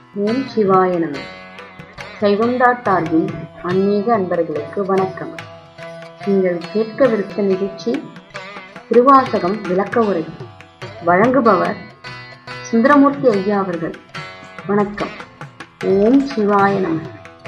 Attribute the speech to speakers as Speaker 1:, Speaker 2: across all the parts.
Speaker 1: ஓம் சிவாய நம சைவம் டாட் டார்கின் ஆன்மீக அன்பர்களுக்கு வணக்கம் நீங்கள் கேட்கவிருக்க நிகழ்ச்சி திருவாசகம் விளக்க உரை வழங்குபவர் சுந்தரமூர்த்தி ஐயா அவர்கள் வணக்கம் ஓம் சிவாய நம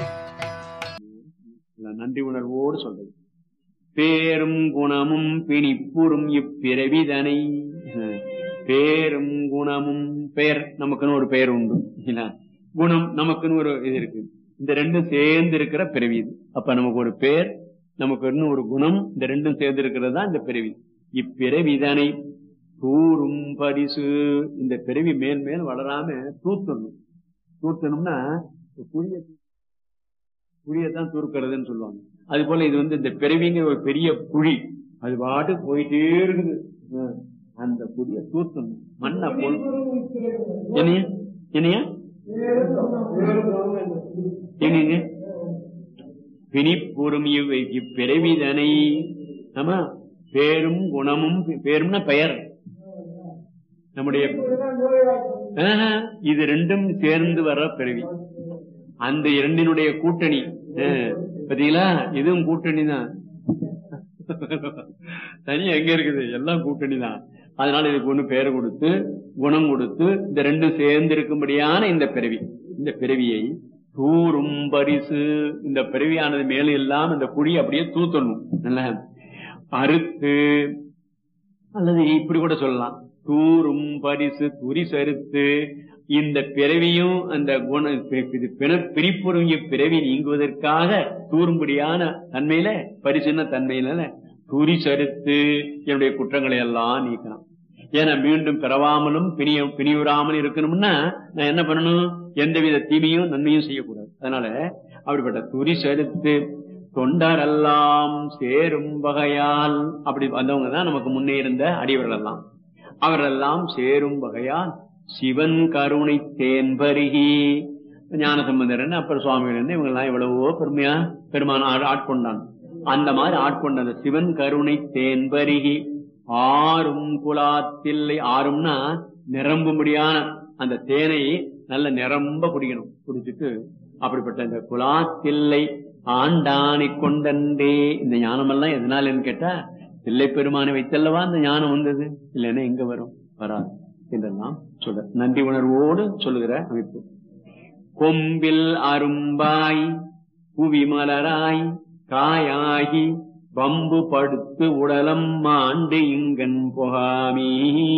Speaker 2: நன்றி உணர்வோடு சொல்றது பேரும் குணமும் பிணிப்புறும் இப்பிறவிதனை பேரும் குணமும் பெயர் நமக்குன்னு ஒரு பெயர் உண்டு இல்ல? குணம் நமக்குன்னு ஒரு இது இருக்கு இந்த ரெண்டும் சேர்ந்து இருக்கிற பிறவி இது அப்ப நமக்கு ஒரு பேர் நமக்கு இன்னும் ஒரு குணம் இந்த ரெண்டும் சேர்ந்து இருக்கிறது தான் இந்த பிறவி இப்பிறவிதனை தூரும் பரிசு இந்த பிறவி மேல் மேல் வளராம தூத்தணும் தூத்தணும்னா புரிய குழியத்தான் தூர்க்கிறதுன்னு சொல்லுவாங்க அது போல இது வந்து இந்த பிறவிங்கிற ஒரு பெரிய குழி அது பாட்டு போயிட்டே இருக்குது அஹ் அந்த குழிய தூத்தணும் மண்ணை போல் என்னைய என்னைய என்னங்க பிணிப்புறும் இவ் இப்பிறவிதனை ஆமா பேரும் குணமும் பேரும்னா பெயர் நம்முடைய ஆஹா, இது ரெண்டும் சேர்ந்து வர பிறவி அந்த இரண்டினுடைய கூட்டணி அஹ், பாத்தீங்களா இதுவும் கூட்டணி தான் தனியா எங்க இருக்குது எல்லாம் கூட்டணி தான் அதனால இதுக்கு ஒண்ணு பேர் கொடுத்து குணம் கொடுத்து இந்த ரெண்டும் சேர்ந்து இருக்கும்படியான இந்த பிறவி இந்த பிறவியை தூரும் பரிசு இந்த பிறவியானது மேலும் எல்லாம் இந்த குழி அப்படியே தூத்தணும் நல்ல அறுத்து அல்லது இப்படி கூட சொல்லலாம் தூரும் பரிசு துரி சறுத்து இந்த பிறவியும் அந்த குண இது பிற- பிரிப்புறும் இப்பிறவி நீங்குவதற்காக தூரும்படியான தன்மையில பரிசுன்ன தன்மையில துரி சறுத்து என்னுடைய குற்றங்களை எல்லாம் நீக்கலாம் ஏன்னா மீண்டும் பிறவாமலும் பிணிய பிணியுறாமலும் இருக்கணும்னா நான் என்ன பண்ணணும் எந்தவித தீமையும் நன்மையும் செய்யக்கூடாது அதனால அப்படிப்பட்ட துரி சறுத்து தொண்டரெல்லாம் சேரும் வகையால் அப்படி வந்தவங்க தான் நமக்கு முன்னே இருந்த அடியவர்கள் எல்லாம் அவரெல்லாம் சேரும் வகையால் சிவன் கருணை தேன்பருகி ஞான சம்பந்தரன் அப்புறம் சுவாமிகள் இவங்க எல்லாம் எவ்வளவோ பெருமையா பெருமான ஆட்- ஆட்கொண்டான் அந்த மாதிரி ஆட்கொண்ட அந்த சிவன் கருணை தேன்பருகி ஆறும் குலாத்தில்லை ஆறும்னா நிரம்பும்படியான அந்த தேனை நல்ல நிரம்ப குடிக்கணும் குடிச்சிட்டு அப்படிப்பட்ட இந்த குலாத்தில்லை ஆண்டானை கொண்டன்றே இந்த ஞானமெல்லாம் எதனாலன்னு கேட்டா தில்லை பெருமானை வைத்தல்லவா அந்த ஞானம் வந்தது இல்லைன்னா எங்க வரும் வராது என்றெல்லாம் சொல்ற நன்றி உணர்வோடு சொல்லுகிற அமைப்பு கொம்பில் அரும்பாய் புவிமலராய் காயாகி பம்பு படுத்து உடலம் மாண்டு இங்கன் புகாமி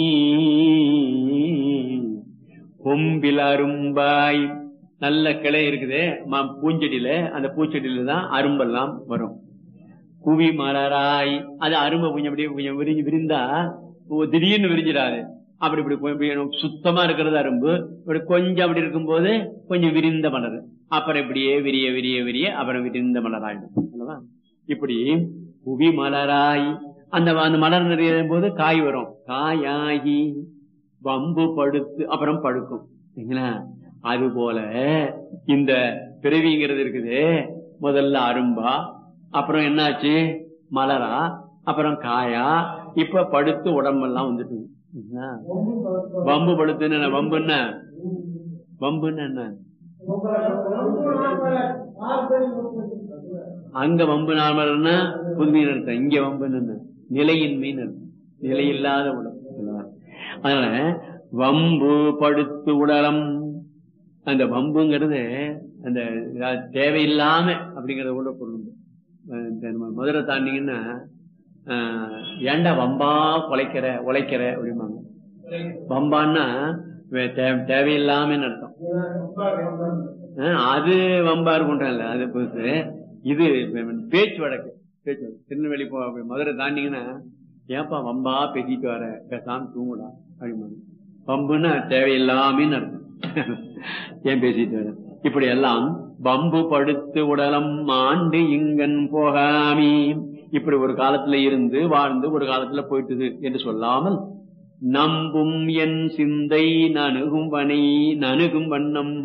Speaker 2: கொம்பில் அரும்பாய் நல்ல கிளை இருக்குதே ம- பூஞ்செடியில அந்த பூச்செடியில தான் அரும்பெல்லாம் வரும் குவி மலராய் அது அரும்பு கொஞ்சம் அப்படியே கொஞ்சம் விரிஞ்சு விரிந்தா ஓ, திடீர்னு விரிஞ்சிடாது அப்படி இப்படி போய் இப்படி சுத்தமா இருக்கிறது அரும்பு இப்படி கொஞ்சம் அப்படி இருக்கும்போது கொஞ்சம் விரிந்த மலர் அப்புறம் இப்படியே விரிய விரிய விரிய அப்புறம் விரிந்த மலராயிடும் அல்லவா? இப்படி புவி மலராய் அந்த அந்த மலர் நிறையும் போது காய் வரும் காயாகி வம்பு படுத்து அப்புறம் படுக்கும் சரிங்களா அது போல இந்த பிறவிங்கிறது இருக்குது முதல்ல அரும்பா அப்புறம் என்னாச்சு மலரா அப்புறம் காயா இப்ப படுத்து உடம்பெல்லாம் வந்துட்டு சரிங்களா? வம்பு படுத்துன்னு என்ன? வம்புன்னா வம்புன்னு என்ன அங்க வம்பு நாமல்னா புதுமையின் அர்த்தம் இங்க வம்புன்னு என்ன? நிலையின்மைன்னு அர்த்தம் நிலையில்லாத உடல் சரிங்களா? அதனால வம்பு படுத்து உடலம் அந்த வம்புங்கிறது அந்த அஹ், தேவையில்லாம அப்படிங்கறத கூட பொருள் உண்டு. அஹ், இந்த நம்ம மதுரை தாண்டிங்கன்னா அஹ், ஏன்டா வம்பா குலைக்கிற உழைக்கிற அப்படிம்பாங்க வம்பான்னா வே- தே- தேவையில்லாமன்னு அர்த்தம் அஹ், அது வம்பா இருக்கும்ல அது புதுசு இது பேச்சு வழக்கு பேச்சு வழக்கு. திருநெல்வேலி போ மதுரை தாண்டிங்கன்னா ஏப்பா வம்பா பேசிட்டு வர பேசாம தூங்குடா அப்படிம்பாங்க வம்புன்னா தேவையில்லாமன்னு அர்த்தம் ஏன் பேசிட்டு வர இப்படி எல்லாம் பம்பு படுத்து உடலம் மாண்டு இங்கன் போகாமி இப்படி ஒரு காலத்துல இருந்து வாழ்ந்து ஒரு காலத்துல போயிட்டுது என்று சொல்லாமல் நம்பும் என் சிந்தை நணுகும் வனை நணுகும் வண்ணம்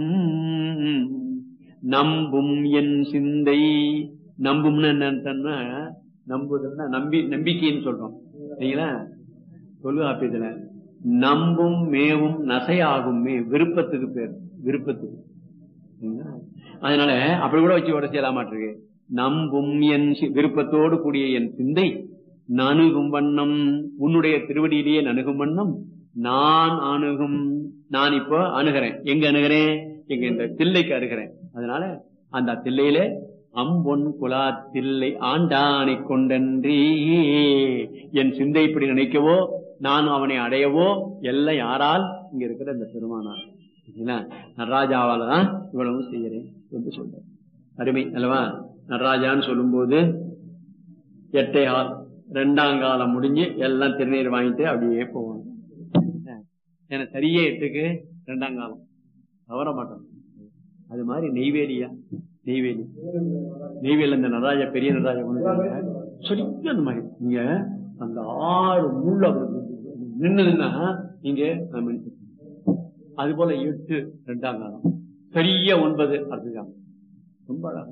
Speaker 2: நம்பும் என் சிந்தை நம்பும்னு என்னன்னா நம்புதல்னா நம்பி நம்பிக்கைன்னு சொல்றோம் சரிங்களா சொல்லு ஆப்பியத்துல நம்பும் மேவும் நசையாகும் மே விருப்பத்துக்கு பேர் விருப்பத்துக்கு சரிங்களா? அதனால அப்படி கூட வச்சு உடை செய்யலாமாட்டிருக்கு நம்பும் என் சி- விருப்பத்தோடு கூடிய என் சிந்தை நணுகும் வண்ணம் உன்னுடைய திருவடியிலேயே நணுகும் வண்ணம் நான் அணுகும் நான் இப்போ அணுகிறேன் எங்க அணுகிறேன் எங்க இந்த தில்லைக்கு அணுகிறேன் அதனால அந்த தில்லையிலே அம்பொன் குலா தில்லை ஆண்டானை கொண்டன்றி என் சிந்தை இப்படி நினைக்கவோ நான் அவனை அடையவோ எல்லாம் யாரால் இங்க இருக்கிற இந்த பெருமானார் சரிங்களா? நடராஜாவால தான் இவ்வளவு செய்கிறேன் என்று சொல்றேன் அருமை அல்லவா நடராஜான்னு சொல்லும்போது எட்டே கால் ரெண்டாம் காலம் முடிஞ்சு எல்லாம் திருநீர் வாங்கிட்டு அப்படியே போவாங்க ஏன்னா சரியே எட்டுக்கு ரெண்டாம் காலம் தவற மாட்டோம் அது மாதிரி நெய்வேலியா நெய்வேலி நெய்வேலி அந்த நடராஜா பெரிய நடராஜா கொண்டு வந்தாங்க. சரியா அந்த மாதிரி நீங்க அந்த ஆறு முள்ள நின்னுதுன்னா நீங்க அஹ், மன்னிச்சு. அது போல எட்டு ரெண்டாம் காலம் சரியா ஒன்பது அடுத்த காலம் ரொம்ப அழகா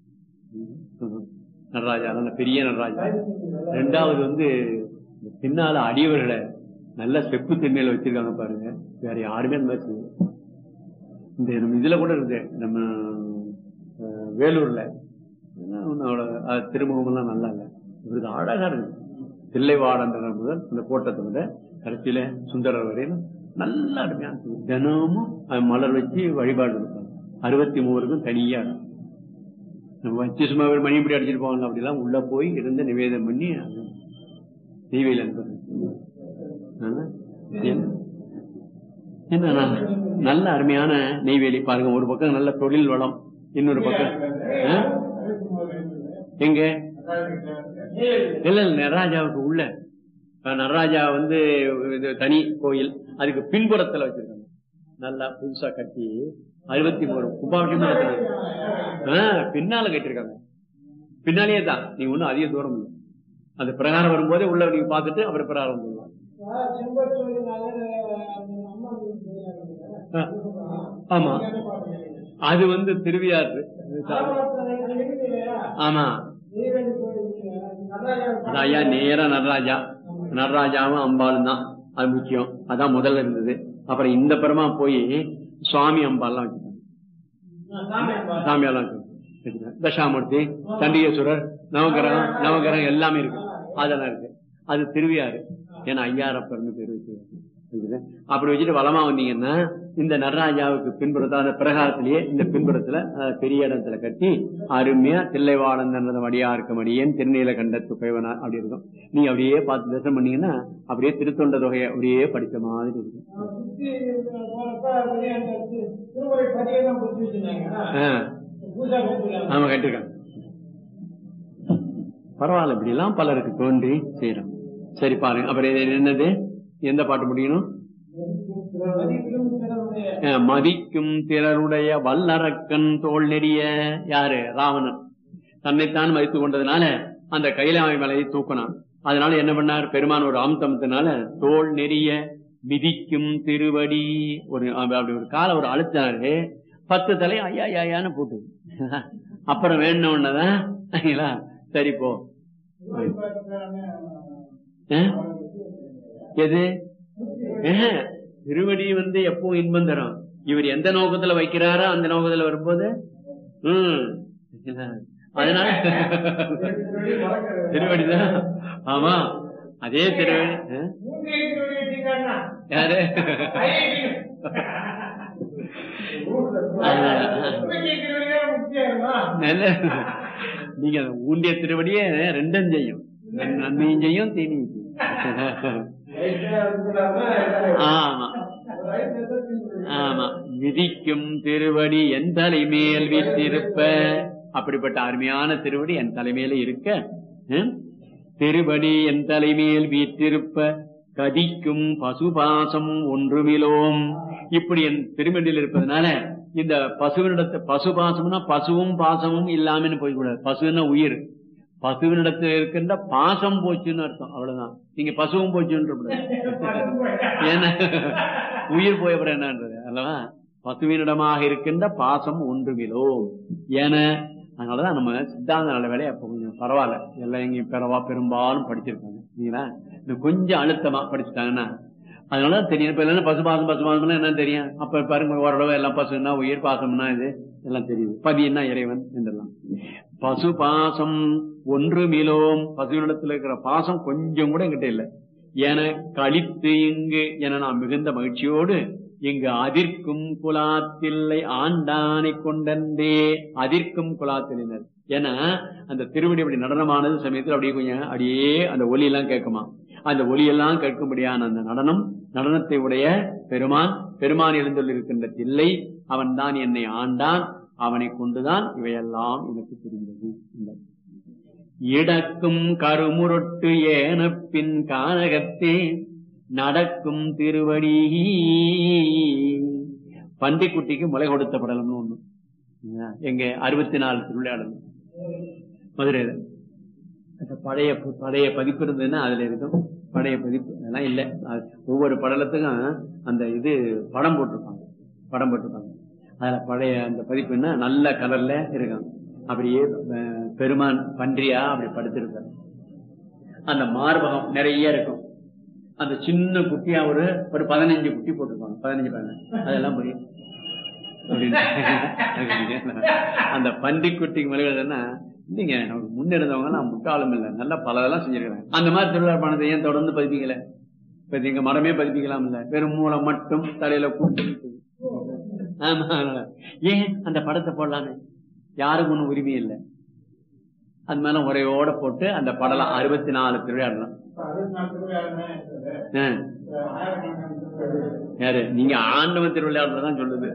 Speaker 2: ம். நடராஜா நல்ல பெரிய நடராஜா ரெண்டாவது வந்து இந்த பின்னால அடியவர்களை நல்ல செப்பு திண்ணையில வச்சிருக்காங்க பாருங்க வேற யாருமே அந்த மாதிரி செய்யல. இந்த நம்ம இதுல கூட இருக்கு நம்ம அஹ், வேலூர்ல என்ன ஒண்ணும் அவ்வளவு அது திருமுகம் எல்லாம் நல்லா இல்ல இவருக்கு அழகா இருக்கு தில்லைவாடன்ற முதல் இந்த கோட்டத்தை விட கடைசியில சுந்தரர் வரையிலும் நல்ல அருமையான இருக்கு. தினமும் அது மலர் வச்சு வழிபாடு இருப்பாங்க அறுபத்தி மூவருக்கும் தனியா இருக்கும் நம்ம வச்சு சும்மா ஒரு மணி இப்படி அடிச்சிட்டு போவாங்க அப்படிலாம் உள்ள போய் இருந்து நிவேதனம் பண்ணி அது நெய்வேலி அனுப்புறது ஆ? என்ன? என்ன நான் நல்ல அருமையான நெய்வேலி பாருங்க ஒரு பக்கம் நல்ல தொழில் வளம் இன்னொரு பக்கம் ஆ? எங்க இல்ல இல்ல நடராஜாவுக்கு உள்ள இப்ப நடராஜா வந்து இது தனி கோயில் அதுக்கு பின்புறத்துல வச்சிருக்காங்க நல்லா புதுசா கட்டி அறுபத்தி மூணு கும்பாபிஷேகம் நடத்துறது. ஆ, பின்னால கட்டிருக்காங்க பின்னாலேயே தான் நீங்க ஒண்ணும் அதிக தூரம் இல்லை அந்த பிரகாரம் வரும்போதே உள்ள நீங்க பார்த்துட்டு அப்புறம் பிரகாரம் வந்துடலாம் ஆ, ஆமா அது வந்து திருவியாறு ஆமா அது ஐயா நேரா நடராஜா நடராஜாவும் அம்பாளும் தான் அது முக்கியம் அதான் முதல்ல இருந்தது அப்புறம் இந்த பரமா போய் சுவாமி அம்பாள்லாம் வச்சுட்டாங்க சாமியெல்லாம் வச்சுட்டாங்க. தசாமூர்த்தி சண்டிகேஸ்வரர் நவகிரகம் நவகிரகம் எல்லாமே இருக்கு அதெல்லாம் இருக்கு அது திருவியாறு ஏன்னா ஐயாரப்பர்னு பேர் வச்சிருக்காங்க இருக்குது. அப்படி வச்சுட்டு வளமா வந்தீங்கன்னா இந்த நடராஜாவுக்கு பின்புறத்துல அந்த பிரகாரத்திலேயே இந்த பின்புறத்துல அஹ், பெரிய இடத்துல கட்டி அருமையா தில்லைவாழந்த மடியா இருக்க மடியேன் திருநீல கண்டத்து பைவனா அப்படி இருக்கும் நீங்க அப்படியே பார்த்து தரிசனம் பண்ணீங்கன்னா அப்படியே திருத்தொண்ட தொகையை அப்படியே படித்த மாதிரி இருக்கும் ஆ, ஆமா கட்டிருக்காங்க பரவாயில்ல இப்படி எல்லாம் பலருக்கு தோன்றி செய்யறோம் சரி பாருங்க அப்புறம் இது என்னது எந்த பாட்டு முடியணும் அஹ், மதிக்கும் திறருடைய வல்லரக்கன் தோல் நெறிய யாரு ராவணன் தன்னைத்தான் மதித்துக் கொண்டதுனால அந்த கைலாமை மலையை தூக்கினான் அதனால என்ன பண்ணார் பெருமான் ஒரு அம்சமத்தினால தோல் நெறிய மிதிக்கும் திருவடி ஒரு அப்படி ஒரு காலை ஒரு அழுத்தினாரு பத்து தலை ஐயா ஐயான்னு போட்டு அப்புறம் வேணும் ஒன்னதான் சரிங்களா? சரி போ அஹ்? எது அஹ், திருவடி வந்து எப்பவும் இன்பம் தரும் இவர் எந்த நோக்கத்துல வைக்கிறாரோ அந்த நோக்கத்துல வரும்போது ஹம் அதனால திருவடிதான் ஆமா அதே திருவடி அஹ்? யாரு நல்ல நீங்க அந்த ஊண்டிய திருவடியே ரெண்டும் செய்யும் நன்- நன்மையும் செய்யும் தீமையும் செய்யும் ஆமா ஆமா விதிக்கும் திருவடி என் தலைமேல் வீற்றிருப்ப அப்படிப்பட்ட அருமையான திருவடி என் தலைமையில இருக்க ஹம்? திருவடி என் தலைமேல் வீற்றிருப்ப கதிக்கும் பசுபாசம் ஒன்றுமிலோம் இப்படி என் திருமண்டில் இருப்பதனால இந்த பசுவினிடத்து பசுபாசம்னா பசுவும் பாசமும் இல்லாமன்னு போய்க்கூடாது பசுன்னா உயிர் பசுவினிடத்தில் இருக்கின்ற பாசம் போச்சுன்னு அர்த்தம் அவ்வளவுதான் நீங்க பசுவும் போச்சுன்ற ஏன்னா உயிர் போயப்பட என்னன்றது அல்லவா பசுவினிடமாக இருக்கின்ற பாசம் ஒன்றுமிலோம் என அதனாலதான் நம்ம சித்தாந்த நல்ல வேலையை அப்ப கொஞ்சம் பரவாயில்ல எல்லாம் எங்கேயும் பெறவா பெரும்பாலும் படிச்சிருக்காங்க சரிங்களா இது கொஞ்சம் அழுத்தமா படிச்சுட்டாங்கன்னா அதனால தெரியும் இப்ப இல்லைன்னா பசு பாசம் பசு பாசம்னா என்ன தெரியும் அப்ப பாருங்க ஓரளவு எல்லாம் பசுன்னா உயிர் பாசம்னா இது எல்லாம் தெரியுது பதினா இறைவன் என்றெல்லாம் பசு பாசம் ஒன்று மிலோம் பசுவிடத்துல இருக்கிற பாசம் கொஞ்சம் கூட என்கிட்ட இல்லை என கழித்து இங்கு என நான் மிகுந்த மகிழ்ச்சியோடு இங்கு அதிர்க்கும் குலாத்தில்லை ஆண்டானை கொண்டே அதிர்க்கும் குலாத்தினர் ஏன்னா அந்த திருவடி அப்படி நடனமானது சமயத்தில் அப்படியே கொஞ்சம் அப்படியே அந்த ஒலி எல்லாம் கேட்குமா அந்த ஒலியெல்லாம் கேட்கும்படியான அந்த நடனம் நடனத்தை உடைய பெருமான் பெருமான் எழுந்துள்ளிருக்கின்ற தில்லை அவன் தான் என்னை ஆண்டான் அவனை கொண்டுதான் இவையெல்லாம் எனக்கு தெரிந்தது என்றார். இடக்கும் கருமுரட்டு ஏன பின் கானகத்தே நடக்கும் திருவடி பண்டிக்குட்டிக்கு முளை கொடுத்த படலம்னு ஒண்ணு எங்க அறுபத்தி நாலு திருவிளையாடல் மதுரையில அந்த பழைய பழைய பதிப்பு இருந்ததுன்னா அதுல இருக்கும் பழைய பதிப்பு அதெல்லாம் இல்ல அது ஒவ்வொரு படலத்துக்கும் அந்த இது படம் போட்டிருப்பாங்க படம் போட்டிருப்பாங்க அதுல பழைய அந்த பதிப்புன்னா நல்ல கலர்ல இருக்கும் அப்படியே அஹ், பெருமான் பன்றியா அப்படி படுத்திருப்பாரு அந்த மார்பகம் நிறைய இருக்கும் அந்த சின்ன குட்டியா ஒரு ஒரு பதினஞ்சு குட்டி போட்டிருப்பாங்க பதினஞ்சு பதினஞ்சு அதெல்லாம் போய் அப்படின்னு. அந்த பன்றிக்குட்டிக்கு மலைகள்னா இல்லைங்க நமக்கு முன்னிருந்தவங்க நான் முட்டாளும் இல்லை நல்லா பல இதெல்லாம் செஞ்சிருக்கிறேன் அந்த மாதிரி திருவிழா பணத்தை ஏன் தொடர்ந்து பதிப்பிக்கல இப்ப எங்க மரமே பதிப்பிக்கலாம் இல்ல வெறும் மூலம் மட்டும் தலையில கூட்டு ஆமா அதனால. ஏன் அந்த படத்தை போடலாமே யாருக்கும் ஒண்ணும் உரிமை இல்லை அது மேல உரையோட போட்டு அந்த படலாம் அறுபத்தி நாலு திருவிழாடலாம் ஆ. யாரு நீங்க ஆண்டவன் திருவிளையாடல தான் சொல்லுது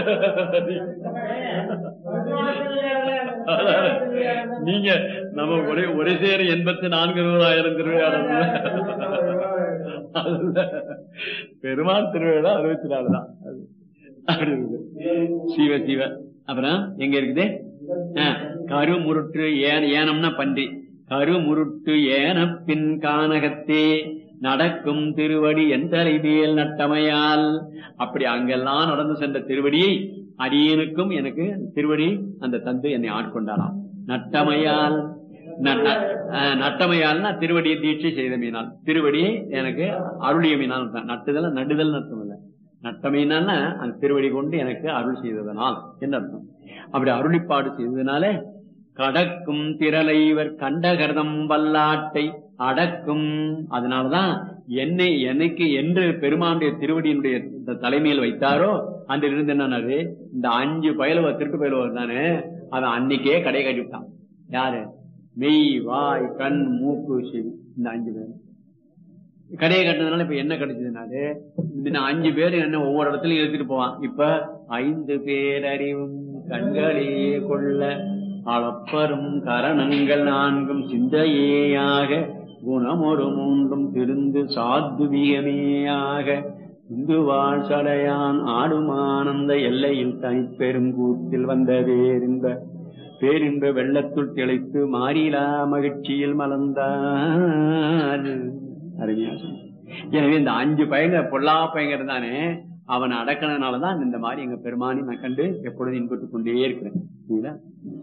Speaker 2: நீங்க நம்ம ஒரே ஒரே சேர எண்பத்தி நான்கு நூறாயிரம் திருவிழாடல் பெருமாள் திருவிழா அறுபத்தி நாலு தான் அது. அப்படி இருக்குது சிவ சிவ அப்புறம் எங்க இருக்குது ஆ, கருமுருட்டு ஏன் ஏனம்னா பன்றி கருமுருட்டு ஏன பின் கானகத்தே நடக்கும் திருவடி என் தலைமையில் நட்டமையால் அப்படி அங்கெல்லாம் நடந்து சென்ற திருவடியை அடியனுக்கும் எனக்கு திருவடி அந்த தந்து என்னை ஆட்கொண்டாராம் நட்டமையால் ந- ந- அஹ், நட்டமையால்னா திருவடியை தீட்சை செய்த மீனால் திருவடியை எனக்கு அருளிய மீனால் நட்டுதல் நடுதல் அர்த்தம் இல்ல நட்டமையினால்னா அந்த திருவடி கொண்டு எனக்கு அருள் செய்ததனால் என்ன அர்த்தம் அப்படி அருளிப்பாடு செய்ததுனால கடக்கும் திரளைவர் கண்டகர்தம் வல்லாட்டை அடக்கும் அதனாலதான் என்னை எனக்கு என்று பெருமானுடைய திருவடியினுடைய இந்த தலைமையில் வைத்தாரோ அந்த இருந்து என்னன்னாரு இந்த அஞ்சு பயலுவ திருட்டு பயலுவர் தானே அவன் அன்னைக்கே கடை கட்டி விட்டான் யாரு மெய் வாய் கண் மூக்கு செவி இந்த அஞ்சு பேர் கடையை கட்டினதுனால இப்ப என்ன கிடைச்சதுனாரு இந்த அஞ்சு பேர் என்ன ஒவ்வொரு இடத்துலயும் எடுத்துட்டு போவான் இப்ப ஐந்து பேர் அறிவும் கண்களே கொள்ள அளப்பரும் கரணங்கள் நான்கும் சிந்தையேயாக குணமொரு மூன்றும் திருந்து சாத்துவியமேயாக இந்து வாழ் சடையான் ஆடும் ஆனந்த எல்லையில் தனிப்பெரும் கூத்தில் வந்த பேரின்ப பேரின்ப வெள்ளத்துள் திளைத்து மாறிலா மகிழ்ச்சியில் மலர்ந்தார் அருமையா சொன்னார். எனவே இந்த அஞ்சு பயங்க பொல்லா பயங்கர் தானே அவனை அடக்கினதுனாலதான் இந்த மாதிரி எங்க பெருமானி நான் கண்டு எப்பொழுதும் இன்புட்டுக் கொண்டே இருக்கிறேன் சரிங்களா?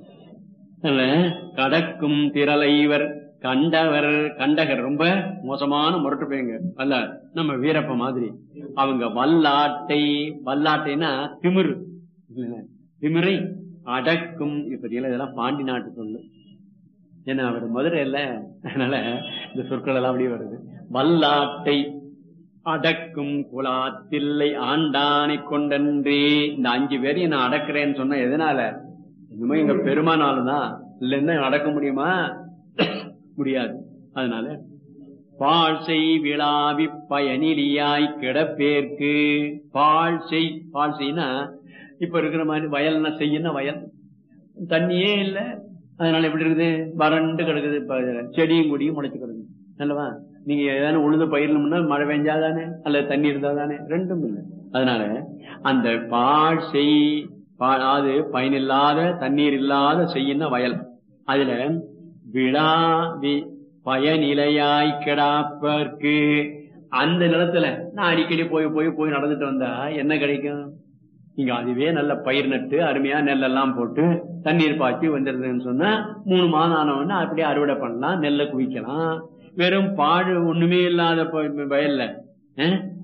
Speaker 2: அதனால கடக்கும் திரளைவர் கண்டவர் கண்டகர் ரொம்ப மோசமான முரட்டு பையங்க அல்ல நம்ம வீரப்ப மாதிரி அவங்க வல்லாட்டை வல்லாட்டைனா திமிரு இல்லையா? திமிரை அடக்கும் இப்ப இதெல்லாம் பாண்டி நாட்டு சொல்லு ஏன்னா அவர் மதுரை இல்ல அதனால இந்த சொற்கள் எல்லாம் அப்படியே வருது வல்லாட்டை அடக்கும் குலாத்தில்லை ஆண்டானை கொண்டன்றே இந்த அஞ்சு பேரையும் நான் அடக்குறேன்னு சொன்னா எதனால இனிமே எங்க பெருமானால்தான் இல்லைன்னா அடக்க முடியுமா முடியாது அதனால பால் செய் விழாவி பயனிலியாய் கிடப்பேற்கு பால் செய் பால் செய்னா இப்ப இருக்கிற மாதிரி வயல்னா செய்யணும் வயல் தண்ணியே இல்ல அதனால எப்படி இருக்குது வறண்டு கிடக்குது இப்ப செடியும் கொடியும் முளைச்சு கிடக்குது அல்லவா நீங்க ஏதாவது உழுது பயிரணும்னா மழை பெஞ்சாதானே அல்லது தண்ணி இருந்தாதானே ரெண்டும் இல்லை அதனால அந்த பால் செய் பா- அது பயனில்லாத தண்ணீர் இல்லாத செய்யின வயல் அதுல விழா வி- பயனிலையாய் கிடாப்பற்கு அந்த நிலத்துல நான் அடிக்கடி போய் போய் போய் நடந்துட்டு வந்தா என்ன கிடைக்கும் நீங்க அதுவே நல்ல பயிர் நட்டு அருமையா நெல்லெல்லாம் போட்டு தண்ணீர் பாய்ச்சி வந்துருதுன்னு சொன்னா மூணு மாதம் ஆனவொடனே அப்படியே அறுவடை பண்ணலாம் நெல்லை குவிக்கலாம் வெறும் பாடு ஒண்ணுமே இல்லாத ப- வயல்ல அஹ்,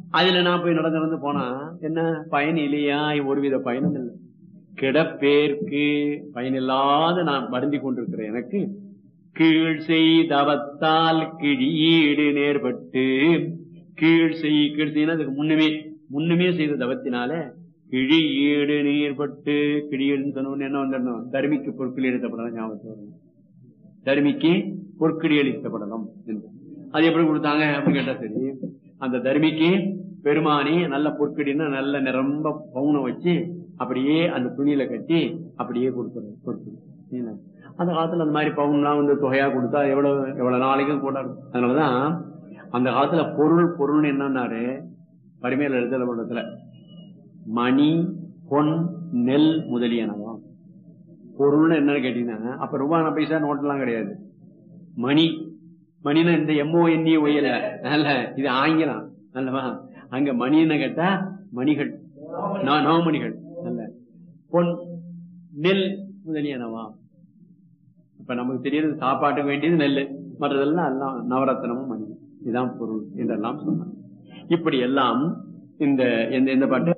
Speaker 2: அதுல நான் போய் நடந்து நடந்து போனா என்ன பயன் இல்லையா ஒருவித பயனும் இல்லை கிடப்பேற்கு பயனில்லாத நான் வருந்தி கொண்டிருக்கிறேன் எனக்கு கீழ் செய்தவத்தால் கிழியீடு நேர்பட்டு கீழ் செய் கீழ் செய்யணும் அதுக்கு முன்னுமே முன்னுமே செய்த தவத்தினால கிழியீடு நீர்பட்டு கிழியீடுன்னு சொன்ன என்ன வந்துடணும் தருமிக்கு பொற்கிளி எடுத்தப்படலாம் ஞாபகத்தில் வரணும் தருமிக்கு பொற்கிளி அளிக்கப்படலாம் என்று அது எப்படி கொடுத்தாங்க அப்படின்னு கேட்டா சரி அந்த தர்மிக்கு பெருமானி நல்ல பொற்கடின்னு நல்ல நிரம்ப பவுனை வச்சு அப்படியே அந்த துணியில கட்டி அப்படியே கொடுத்துரு பொற்கடி அந்த காலத்துல அந்த மாதிரி பவுன்லாம் வந்து தொகையா கொடுத்தா எவ்வளவு எவ்வளவு நாளைக்கும் கூட இருக்கும் அதனாலதான் அந்த காலத்துல பொருள் பொருள்னு என்னன்னாரு பரிமையில எழுதல பண்றதுல மணி பொன் நெல் முதலியனவாம் பொருள்னு என்னன்னு கேட்டீங்கன்னா அப்ப ரூபாய் பைசா நோட்டெல்லாம் கிடையாது மணி மணினா இந்த எம்ஓ எண்ணி ஒயல அல்ல இது ஆங்கிலம் அல்லவா அங்க மணின்னு கேட்டா மணிகள் நவமணிகள் அல்ல பொன் நெல் முதலியனவா இப்ப நமக்கு தெரியுது சாப்பாட்டுக்கு வேண்டியது நெல் மற்றதெல்லாம் எல்லாம் நவரத்னமும் மணி இதுதான் பொருள் என்றெல்லாம் சொன்னாங்க இப்படி எல்லாம் இந்த எந்த எந்த பாட்டு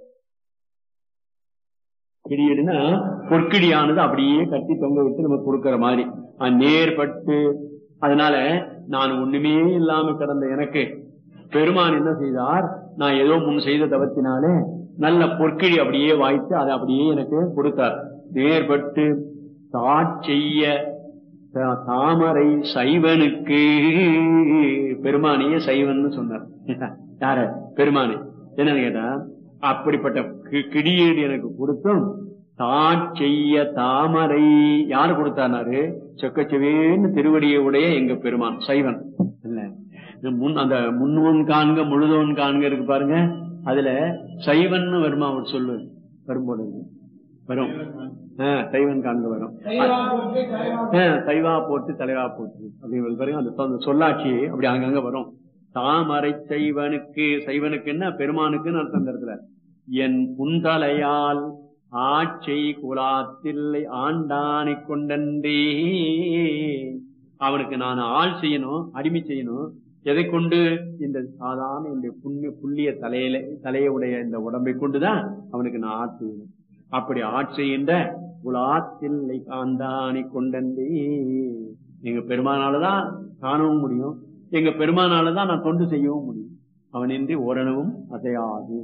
Speaker 2: கிடியடுனா பொற்கிடியானது அப்படியே கட்டி தொங்க விட்டு நம்ம கொடுக்கிற மாதிரி நேர்பட்டு அதனால நான் ஒண்ணுமே இல்லாம கிடந்த எனக்கு பெருமான் என்ன செய்தார் நான் ஏதோ முன் செய்த தவத்தினாலே நல்ல பொற்கிழி அப்படியே வாய்த்து அதை அப்படியே எனக்கு கொடுத்தார் நேர்பட்டு தாட்செய்ய தாமரை சைவனுக்கு பெருமானையே சைவன் சொன்னார் யார பெருமானே என்னன்னு கேட்டா அப்படிப்பட்ட கிடியீடு எனக்கு கொடுத்தும் தாட்செய்ய தாமரை யாரு கொடுத்தாரு செக்கச்செவேன்னு திருவடியை உடைய எங்க பெருமான் சைவன் இல்ல முன் அந்த முன்னோன் காண்க முழுதோன் காண்க இருக்கு பாருங்க அதுல சைவன் வருமா அவர் சொல்லு வரும்போது வரும் சைவன் காண்க வரும் சைவா போட்டு தலைவா போட்டு அப்படிங்கிறது பாருங்க அந்த சொல்லாட்சி அப்படி அங்கங்க வரும் தாமரை சைவனுக்கு சைவனுக்குன்னா பெருமானுக்குன்னு அர்த்தம் அந்த இடத்துல என் புந்தலையால் ஆட்சை குலாத்தில்லை ஆண்டானை கொண்டன்றே அவனுக்கு நான் ஆள் செய்யணும் அடிமை செய்யணும் எதை கொண்டு இந்த சாதாரண இந்த புண்ணிய புள்ளிய தலையில தலையுடைய இந்த உடம்பை கொண்டுதான் அவனுக்கு நான் ஆட்சி செய்யணும் அப்படி ஆட்சிகின்ற குலாத்தில்லை ஆண்டானை கொண்டன்றே எங்க பெருமானாலதான் காணவும் முடியும் எங்க பெருமானாலதான் நான் தொண்டு செய்யவும் முடியும் அவனின்றி ஓரளவும் அசையாது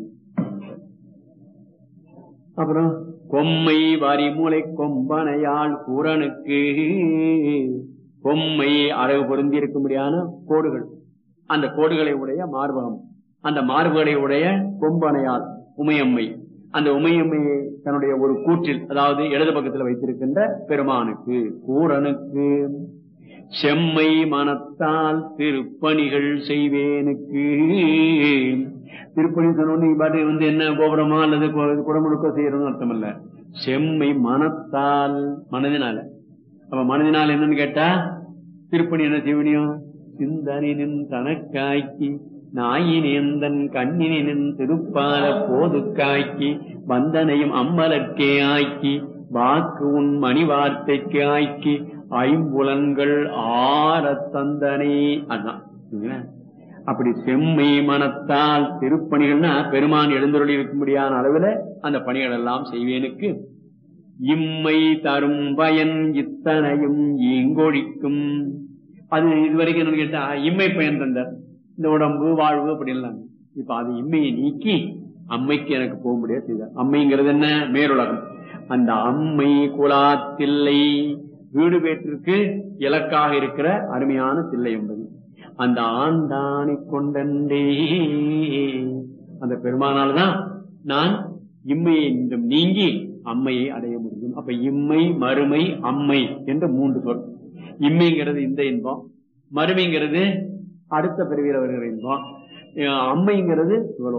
Speaker 2: அப்புறம் கொம்மை வரிமூலை கொம்பனையாள் கூரனுக்கு கொம்மை அழகு பொருந்தி இருக்கும்படியான கோடுகள் அந்த கோடுகளை உடைய மார்பகம் அந்த மார்புகளை உடைய கொம்பனையாள் உமையம்மை அந்த உமையம்மையை தன்னுடைய ஒரு கூற்றில் அதாவது இடது பக்கத்தில் வைத்திருக்கின்ற பெருமானுக்கு கூரனுக்கு செம்மை மனத்தால் திருப்பணிகள் செய்வேனுக்கு திருப்பணி சொன்ன பாட்டு வந்து என்ன கோபுரமா அல்லது குடமுழுக்க செய்யறதுன்னு அர்த்தம் இல்ல செம்மை மனத்தால் மனதினால அப்ப மனதினால் என்னன்னு கேட்டா திருப்பணி என்ன செய்வனியும் சிந்தனின் தனக்காய்க்கு நாயினேந்தன் கண்ணினின் திருப்பால போது காய்க்கி வந்தனையும் அம்மலர்க்கே ஆக்கி வாக்கு உன் மணி வார்த்தைக்கு ஆக்கி ஐம்புலன்கள் ஆற தந்தனே அதான் அப்படி செம்மை மனத்தால் திருப்பணிகள்னா பெருமான் எழுந்தருளி இருக்கும்படியான அளவுல அந்த பணிகள் எல்லாம் செய்வேனுக்கு இம்மை தரும் பயன் இத்தனையும் ஈங்கொழிக்கும் அது இதுவரைக்கும் என்ன கேட்டா இம்மை பயன் தந்தார் இந்த உடம்பு வாழ்வு அப்படி எல்லாம் இப்ப அது இம்மையை நீக்கி அம்மைக்கு எனக்கு போக முடியாது செய்தார் அம்மைங்கிறது என்ன மேலுலகம் அந்த அம்மை குலாத்தில்லை வீடு பேற்றிற்கு இலக்காக இருக்கிற அருமையான தில்லை என்பது அந்த ஆண்டானை கொண்டே அந்த பெருமானால்தான் நான் இம்மையை நீங்கி அம்மையை அடைய முடியும் அப்ப இம்மை மறுமை அம்மை என்ற மூன்று சொல் இம்மைங்கிறது இந்த இன்பம் மறுமைங்கிறது அடுத்த பிறவியில் வருகிற இன்பம் அம்மைங்கிறது இவ்வளோ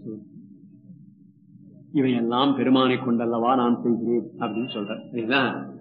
Speaker 2: இவையெல்லாம் பெருமானை கொண்டல்லவா நான் செய்கிறேன் அப்படின்னு சொல்றேன் சரிங்களா